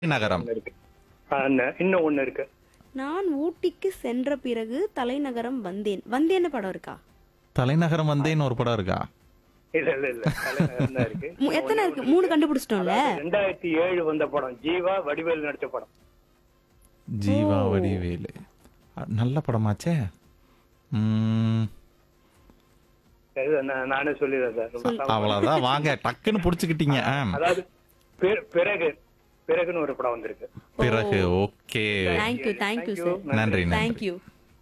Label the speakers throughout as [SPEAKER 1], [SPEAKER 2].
[SPEAKER 1] நகரம்
[SPEAKER 2] இருக்கு ஆ, ந- இன்னும் ஒண்ணு இருக்கு
[SPEAKER 3] நான் ஊட்டிக்கு சென்ற பிறகு தலைநகரம் வந்தேன் வந்தேன்னு படம் இருக்கா
[SPEAKER 1] தலைநகரம் வந்தேன்னு ஒரு படம் இருக்கா
[SPEAKER 2] இல்ல இல்ல இல்ல தலைநகரம் தான் இருக்கு
[SPEAKER 3] மு- எத்தனை இருக்கு மூணு கண்டுபிடிச்சிட்டோம்ல
[SPEAKER 2] ரெண்டாயிரத்தி ஏழு வந்த படம் ஜீவா வடிவேல் நடிச்ச படம்
[SPEAKER 1] ஜீவா வடிவேலு அ, நல்ல படமாச்சே ம்,
[SPEAKER 2] சரி, நான் நானே சொல்லிடுறேன் சார் ரொம்ப தவறு.
[SPEAKER 1] அவ்வளவுதான் வாங்க டக்குன்னு புடிச்சுக்கிட்டீங்க ஆ.
[SPEAKER 2] அதாவது பிற- பிறகு பிறகுன்னு ஒரு படம் வந்திருக்கு
[SPEAKER 1] பிறகு ஓகே
[SPEAKER 3] தேங்க்யூ தேங்க்யூ சார்
[SPEAKER 1] நன்றி நன்றி
[SPEAKER 3] தேங்க்யூ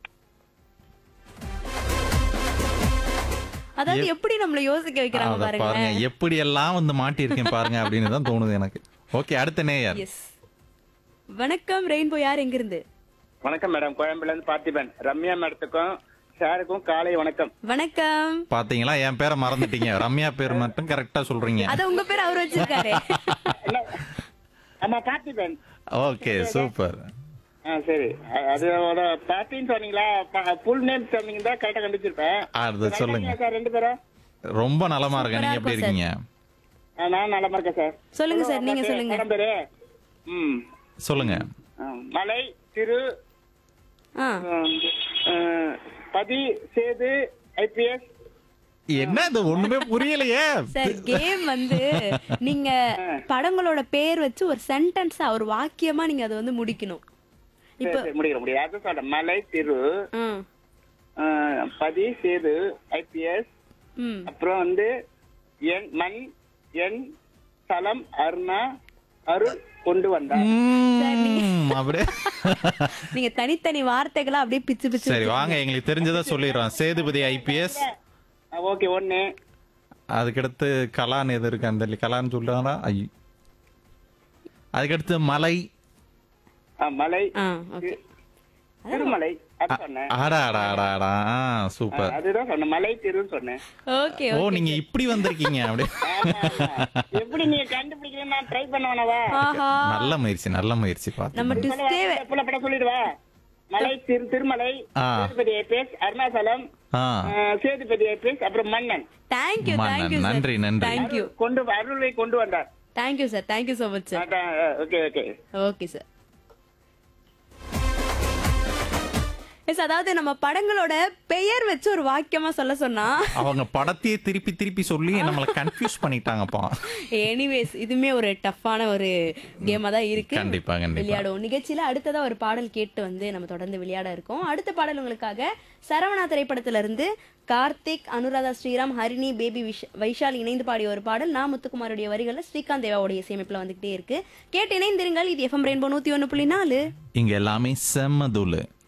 [SPEAKER 3] அதாவது எப்படி நம்மள யோசிக்க வைக்கிறாங்க
[SPEAKER 1] அத
[SPEAKER 3] பாருங்க
[SPEAKER 1] பாருங்க எப்படி எல்லாம் வந்து மாட்டியிருக்கேன் பாருங்க அப்படின்னு தான் தோணுது எனக்கு ஓகே அடுத்த நேயர்
[SPEAKER 3] எஸ் வணக்கம் ரெயின்போ யார் எங்க இருந்து
[SPEAKER 4] வணக்கம் மேடம் கோயம்புல இருந்து பார்த்திபன் ரம்யா மேடத்துக்கும் சாருக்கும் காலை வணக்கம்
[SPEAKER 3] வணக்கம்
[SPEAKER 1] பாத்தீங்களா என் பேரை மறந்துட்டீங்க ரம்யா பேர் மட்டும் கரெக்டா சொல்றீங்க
[SPEAKER 3] அத உங்க பேர் அவர் வச்சிருக்காரு
[SPEAKER 4] என்ன? ஆமா பார்த்திபன்
[SPEAKER 1] ஓகே சூப்பர்
[SPEAKER 4] ஆ சரி அ- அதோட பார்ட்டின்னு சொன்னீங்களா ஃபுல் நேம் சொன்னீங்க தான் கரெக்டா கண்டுச்சிருப்பேன்
[SPEAKER 1] அது சொல்லுங்க
[SPEAKER 4] சார் ரெண்டு பேரும்
[SPEAKER 1] ரொம்ப நலமா இருக்கேன் நீங்க எப்படி இருக்கீங்க
[SPEAKER 4] ஆ, நான் நலமா இருக்கேன் சார்
[SPEAKER 3] சொல்லுங்க சார் நீங்க சொல்லுங்க
[SPEAKER 4] மேடம் பேரு ம்
[SPEAKER 1] சொல்லுங்க
[SPEAKER 4] ஆ, மலை திரு
[SPEAKER 3] ஆ
[SPEAKER 4] ம், ஆ, பதி சேது ஐபிஎஸ்
[SPEAKER 1] என்ன இது ஒண்ணுமே புரியலையே
[SPEAKER 3] சார் கேம் வந்து நீங்க படங்களோட பேர் வச்சு ஒரு சென்டென்ஸா ஒரு வாக்கியமா நீங்க அதை வந்து முடிக்கணும் இப்ப
[SPEAKER 4] சரி முடிக்கிற முடியாது அது சொல்றேன் மலை திரு
[SPEAKER 3] ம்,
[SPEAKER 4] ஆ, பதி சேது ஐபிஎஸ்
[SPEAKER 3] ம்
[SPEAKER 4] அப்புறம் வந்து என் மண் என் தலம் அருணா அருள் கொண்டு வந்தார்
[SPEAKER 1] ம், அப்படியே
[SPEAKER 3] நீங்க தனித்தனி வார்த்தைகளா அப்படியே பிச்சு பிச்சு
[SPEAKER 1] சரி வாங்க எங்களுக்கு தெரிஞ்சதை சொல்லிடுறோம் சேதுபதி ஐபிஎஸ்
[SPEAKER 4] ஓகே ஒண்ணு
[SPEAKER 1] அதுக்கடுத்து கலான் எது இருக்கு அந்த கலான்னு சொல்றாங்களா ஐயோ அதுக்கடுத்து மலை
[SPEAKER 4] ஆ, மலை
[SPEAKER 3] ஆ ஓகே
[SPEAKER 4] திருமலை அது சொன்னேன்
[SPEAKER 1] ஆடா ஆடா ஆடா ஆடா ஆ,
[SPEAKER 4] ஆ,
[SPEAKER 1] சூப்பர்
[SPEAKER 4] அதுதான் சொன்னேன் மலை திருன்னு சொன்னேன்
[SPEAKER 3] ஓகே
[SPEAKER 1] ஓ நீங்க இப்படி வந்திருக்கீங்க அப்படியே
[SPEAKER 4] ஆமா, ஆமா. எப்படி நீங்க கண்டுபிடிக்கிறீங்க நான் ட்ரை பண்ணுவேனவா
[SPEAKER 3] ஆஹா
[SPEAKER 1] நல்ல முயற்சி நல்ல முயற்சி பார்த்து
[SPEAKER 3] நம்ம ட்விஸ்டே
[SPEAKER 4] புள்ள படம் சொல்லிடுவா மலை திரு திருமலை
[SPEAKER 1] ஆ.
[SPEAKER 4] சேதுபதி ஐபிஎஸ் அருணாச்சலம்
[SPEAKER 1] ஆ
[SPEAKER 4] ஆ, சேதுபதி ஐபிஎஸ் அப்புறம் மன்னன்
[SPEAKER 3] தேங்க்யூ
[SPEAKER 1] மன்னன்,
[SPEAKER 3] தேங்க்யூ
[SPEAKER 1] நன்றி, நன்றி.
[SPEAKER 3] தேங்க்யூ
[SPEAKER 4] கொண்டு அருளை கொண்டு வந்தார்
[SPEAKER 3] thank you sir thank you so much sir
[SPEAKER 4] அதான், okay okay
[SPEAKER 3] okay sir yes அதாவது நம்ம படங்களோட பெயர் வச்சு ஒரு வாக்கியமா சொல்ல சொன்னா
[SPEAKER 1] அவங்க படத்தையே திருப்பி திருப்பி சொல்லி நம்மள கன்ஃபியூஸ் பண்ணிட்டாங்கப்பா
[SPEAKER 3] எனிவேஸ் இதுமே ஒரு டஃப்பான ஒரு கேமா தான் இருக்கு
[SPEAKER 1] கண்டிப்பா, கண்டிப்பா.
[SPEAKER 3] விளையாடுவோம் நிகழ்ச்சியில அடுத்ததா ஒரு பாடல் கேட்டு வந்து நம்ம தொடர்ந்து விளையாட இருக்கோம் அடுத்த பாடல் உங்களுக்காக சரவணா திரைப்படத்துல இருந்து கார்த்திக் அனுராதா ஸ்ரீராம் ஹரிணி பேபி விஷ் வைஷால் இணைந்து பாடிய ஒரு பாடல் நான் முத்துக்குமாருடைய வரிகள்ல ஸ்ரீகாந்த் தேவாவுடைய இசையமைப்புல வந்துகிட்டே இருக்கு கேட்டு இணைந்திருங்கள் இது எஃப்எம் ரெயின்போ நூத்தி ஒண்ணு புள்ளி நாலு
[SPEAKER 1] இங்க எல்லாமே செம்ம தூளு